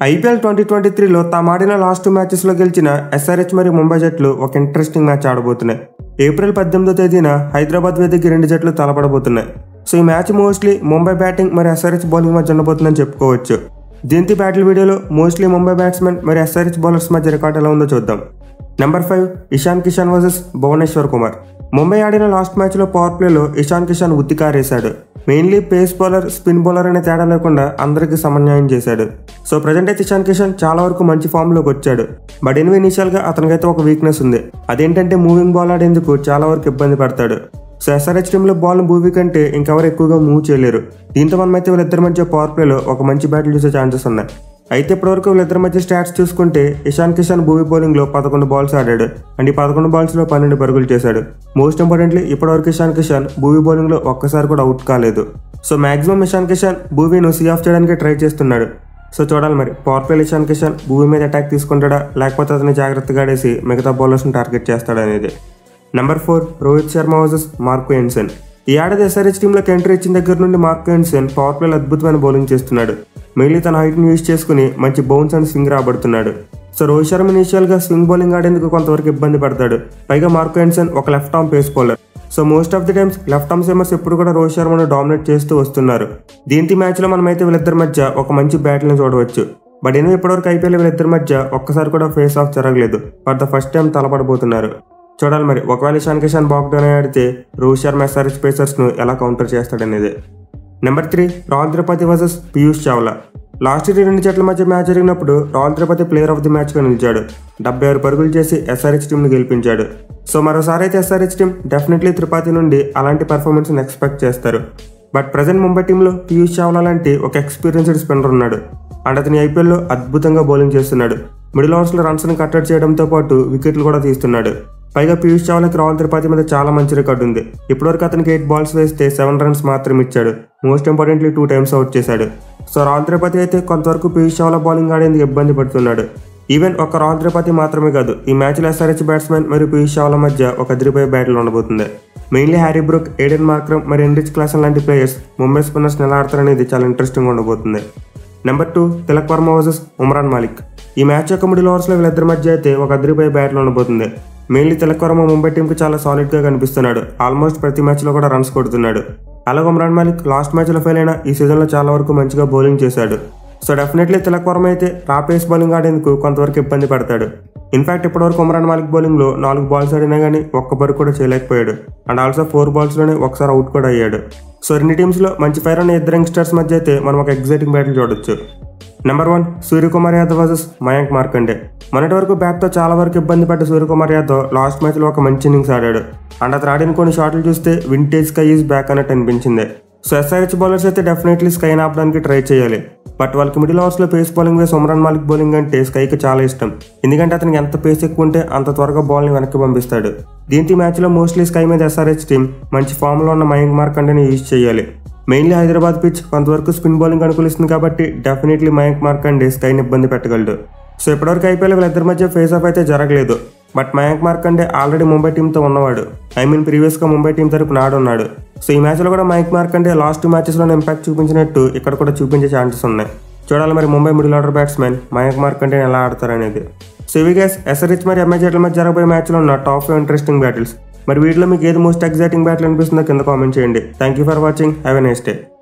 IPL twenty twenty త్రీలో తామాడిన last మ్యాచెస్లో గెలిచిన SRH మరియు ముంబై జట్లు ఒక ఇంట్రెస్టింగ్ మ్యాచ్ ఆడబోతున్నాయి ఏప్రిల్ పద్దెనిమిదో తేదీన హైదరాబాద్ వేదికకి రెండు జట్లు తలపడబోతున్నాయి సో ఈ మ్యాచ్ మోస్ట్లీ ముంబై బ్యాటింగ్ మరియు ఎస్ఆర్హెచ్ బౌలింగ్ మధ్య ఉండబోతుందని చెప్పుకోవచ్చు దీంతో బ్యాటిల్ వీడియోలో మోస్ట్లీ ముంబై బ్యాట్స్మెన్ మరియు ఎస్ఆర్హెచ్ బౌలర్స్ మధ్య రికార్డ్ ఎలా ఉందో చూద్దాం number five Ishan Kishan versus Bhuvneshwar Kumar Mumbai ఆడిన లాస్ట్ మ్యాచ్లో పవర్ ప్లేలో ఇషాన్ కిషాన్ ఉత్తికారేశాడు mainly pace bowler spin bowler అనే తేడా లేకుండా అందరికీ సమన్వయం చేశాడు సో ప్రజెంట్ అయితే ఇషాన్ కిషాన్ చాలా వరకు మంచి ఫామ్లోకి వచ్చాడు బట్ ఎనివే ఇనిషియల్గా అతనికైతే ఒక వీక్నెస్ ఉంది అదేంటంటే మూవింగ్ బాల్ ఆడేందుకు చాలా వరకు ఇబ్బంది పడతాడు సో ఎస్ఆర్హెచ్ టీంలో బాల్ మూవీ కంటే ఇంకెవరు ఎక్కువగా మూవ్ చేయలేరు దీంతో మనమైతే వీళ్ళిద్దరి మధ్య పవర్ ప్లేలో ఒక మంచి బ్యాటిల్ చూసే ఛాన్సెస్ ఉన్నాయి అయితే ఇప్పటివరకు వీళ్ళిద్దరి మధ్య స్టాట్స్ చూసుకుంటే ఇషాన్ కిషాన్ భూమి బౌలింగ్లో పదకొండు బాల్స్ ఆడాడు అండ్ ఈ పదకొండు బాల్స్లో పన్నెండు పరుగులు చేశాడు మోస్ట్ ఇంపార్టెంట్లీ ఇప్పటివరకు ఇషాన్ కిషాన్ భూమి బౌలింగ్లో ఒక్కసారి కూడా అవుట్ కాలేదు సో మాక్సిమం ఇషాన్ కిషాన్ భూమిను సీ ఆఫ్ చేయడానికి ట్రై చేస్తున్నాడు సో చూడాలి మరి పవర్ ప్లే ఇషాన్ కిషాన్ భూమి మీద అటాక్ తీసుకుంటాడా లేకపోతే అతన్ని జాగ్రత్తగా ఆడేసి మిగతా బౌలర్స్ని టార్గెట్ చేస్తాడా అనేది number four Rohit Sharma versus Marco Jansen ఈ ఏడాది ఎస్ఆర్హెచ్ టీంలోకి ఎంట్రీ ఇచ్చిన దగ్గర నుండి మార్కో ఎన్సెన్ పవర్ ప్లేలో అద్భుతమైన బౌలింగ్ చేస్తున్నాడు మెయిన్లీ తన హైట్ని యూజ్ చేసుకుని మంచి బౌన్స్ అండ్ స్వింగ్ రాబడుతున్నాడు సో రోహిత్ శర్మ ఇనిషియల్గా స్వింగ్ బౌలింగ్ ఆడేందుకు కొంతవరకు ఇబ్బంది పడతాడు పైగా మార్కో ఎన్సెన్ ఒక left arm pace bowler so most of the times left arm seamers ఎప్పుడు కూడా రోహిత్ శర్మను డామినేట్ చేస్తూ వస్తున్నారు దీంతో మ్యాచ్లో మనమైతే వీళ్ళిద్దరి మధ్య ఒక మంచి బ్యాట్లను చూడవచ్చు బట్ ఎనిమిది ఇప్పటివరకు ఐపీఎల్ వీళ్ళిద్దరి మధ్య ఒక్కసారి కూడా ఫేస్ ఆఫ్ జరగలేదు ఫర్ ద ఫస్ట్ టైం తలపడబోతున్నారు చూడాలి మరి ఒకవేళ ఇషాన్ కిషాన్ బాక్డౌన్ ఆడితే రోహిత్ శర్మ ఎస్ఆర్హెచ్ పేసర్స్ను ఎలా కౌంటర్ చేస్తాడనేది number three Rahul Tripathi versus Piyush Chawla last year ఈ రెండు జట్ల మధ్య మ్యాచ్ జరిగినప్పుడు Rahul Tripathi player of the మ్యాచ్గా నిలిచాడు డెబ్బై ఆరు పరుగులు చేసి ఎస్ఆర్హెచ్ టీంను గెలిపించాడు సో మరోసారి అయితే ఎస్ఆర్హెచ్ టీం డెఫినెట్లీ త్రిపాతి నుండి అలాంటి పర్ఫార్మెన్స్ని ఎక్స్పెక్ట్ చేస్తారు బట్ ప్రజెంట్ ముంబై టీంలో పీయూష్ చావ్లా లాంటి ఒక ఎక్స్పీరియన్స్డ్ స్పిన్నర్ ఉన్నాడు అండ్ అతని ఐపీఎల్లో అద్భుతంగా బౌలింగ్ చేస్తున్నాడు మిడిల్ ఓవర్స్లో రన్స్ని కట్టడి చేయడంతో పాటు వికెట్లు కూడా తీస్తున్నాడు పైగా పీయూష్ చావ్లాకి రాహుల్ త్రిపాఠి మీద చాలా మంచి రికార్డు ఉంది ఇప్పటివరకు అతనికి ఎయిట్ బాల్స్ వేస్తే సెవెన్ రన్స్ మాత్రం ఇచ్చాడు most importantly two times out చేశాడు సో రాహుల్ త్రిపాఠి అయితే కొంతవరకు పీయూష్ చావ్లా బౌలింగ్ ఆడేందుకు ఇబ్బంది పడుతున్నాడు ఈవెన్ ఒక రాహుల్ త్రిపాఠి మాత్రమే కాదు ఈ మ్యాచ్లో ఎస్ఆర్హెచ్ బ్యాట్స్మెన్ మరియు పీయూష్ చావ్లా మధ్య ఒక అదిరిపోయే బ్యాటిల్ ఉండబోతుంది mainly Harry Brook Aiden Markram మరియు ఎన్రిచ్ క్లాసన్ లాంటి ప్లేయర్స్ ముంబై స్పిన్నర్స్ ఎలా ఆడతారనేది చాలా ఇంట్రెస్టింగ్ ఉండబోతుంది number two Tilak Varma versus Umran Malik ఈ మ్యాచ్ యొక్క మిడిల్ ఓవర్స్లో వీళ్ళిద్దరి మధ్య అయితే ఒక అదిరిపోయే బ్యాట్లు ఉండబోతుంది మెయిన్లీ తిలక్ వర్మ ముంబై టీంకి చాలా సాలిడ్గా కనిపిస్తున్నాడు ఆల్మోస్ట్ ప్రతి మ్యాచ్లో కూడా రన్స్ కొడుతున్నాడు అలాగే ఉమ్రాన్ మాలిక్ లాస్ట్ మ్యాచ్లో ఫెయిల్ అయినా ఈ సీజన్లో చాలా వరకు మంచిగా బౌలింగ్ చేశాడు సో డెఫినెట్లీ తిలక్ వర్మ అయితే రా పేస్ బౌలింగ్ ఆడేందుకు కొంతవరకు ఇబ్బంది పడతాడు ఇన్ఫాక్ట్ ఇప్పటివరకు ఉమ్రాన్ మాలిక్ బౌలింగ్లో నాలుగు బాల్స్ ఆడినా కానీ ఒక్క బరుకు కూడా చేయలేకపోయాడు అండ్ ఆల్సో ఫోర్ బాల్స్లోనే ఒకసారి అవుట్ కూడా అయ్యాడు సో రెండు టీమ్స్లో మంచి ఫైర్ అనే ఇద్దరు యంగ్స్టర్స్ మధ్య అయితే మనం ఒక ఎగ్జైటింగ్ బ్యాటిల్ చూడొచ్చు number one Suryakumar Yadav versus Mayank Markande మొన్నటి వరకు బ్యాట్తో చాలా వరకు ఇబ్బంది పడ్డ సూర్యకుమార్ యాదవ్ లాస్ట్ మ్యాచ్లో ఒక మంచి ఇన్నింగ్స్ ఆడాడు అండ్ అతను ఆడిన కొన్ని షాట్లు చూస్తే వింటేజ్ స్కై ఈజ్ బ్యాక్ అన్నట్టు అనిపించింది సో ఎస్ఆర్హెచ్ బౌలర్స్ అయితే డెఫినెట్లీ స్కైని ఆపడానికి ట్రై చేయాలి బట్ వాళ్ళకి మిడిల్ ఓవర్స్లో పేస్ బౌలింగ్ వేసి ఉమ్రాన్ మాలిక్ బౌలింగ్ అంటే స్కైకి చాలా ఇష్టం ఎందుకంటే అతనికి ఎంత పేస్ ఎక్కువ ఉంటే అంత త్వరగా బాల్ని వెనక్కి పంపిస్తాడు దీంతో ఈ మ్యాచ్లో మోస్ట్లీ స్కై మీద ఎస్ఆర్హెచ్ టీం మంచి ఫామ్లో ఉన్న మయాంక్ మార్కండేని యూజ్ చేయాలి మెయిన్లీ హైదరాబాద్ పిచ్ కొంతవరకు స్పిన్ బౌలింగ్ అనుకూలిస్తుంది కాబట్టి డెఫినెట్లీ మయాంక్ మార్కండే స్కైని ఇబ్బంది పెట్టగలడు సో ఇప్పటివరకు ఐపీఎల్ వీళ్ళిద్దరి మధ్య ఫేస్ ఆఫ్ అయితే జరగలేదు బట్ మయాంక్ మార్కండే ఆల్రెడీ ముంబై టీంతో ఉన్నవాడు ఐ మీన్ ప్రీవియస్గా ముంబై టీం తరపున ఆడున్నాడు సో ఈ మ్యాచ్లో కూడా మయాంక్ మార్కండే లాస్ట్ మ్యాచెస్లో ఇంపాక్ట్ చూపించినట్టు ఇక్కడ కూడా చూపించే ఛాన్సెస్ ఉన్నాయి చూడాలి మరి Mumbai middle order batsmen Mayank Markande ఎలా ఆడతారనేది సో ఇవి గ్యాస్ ఎస్ఆర్హెచ్ మరి ఎంఐ జట్ల మధ్య జరగబోయే మ్యాచ్లో ఉన్న టాప్ ఇంట్రెస్టింగ్ బ్యాటిల్స్ మరి వీటిలో మీకు ఏది మోస్ట్ ఎగ్జైటింగ్ బ్యాటిల్ అనిపిస్తుందో కింద కామెంట్ చేయండి thank you for watching have a nice day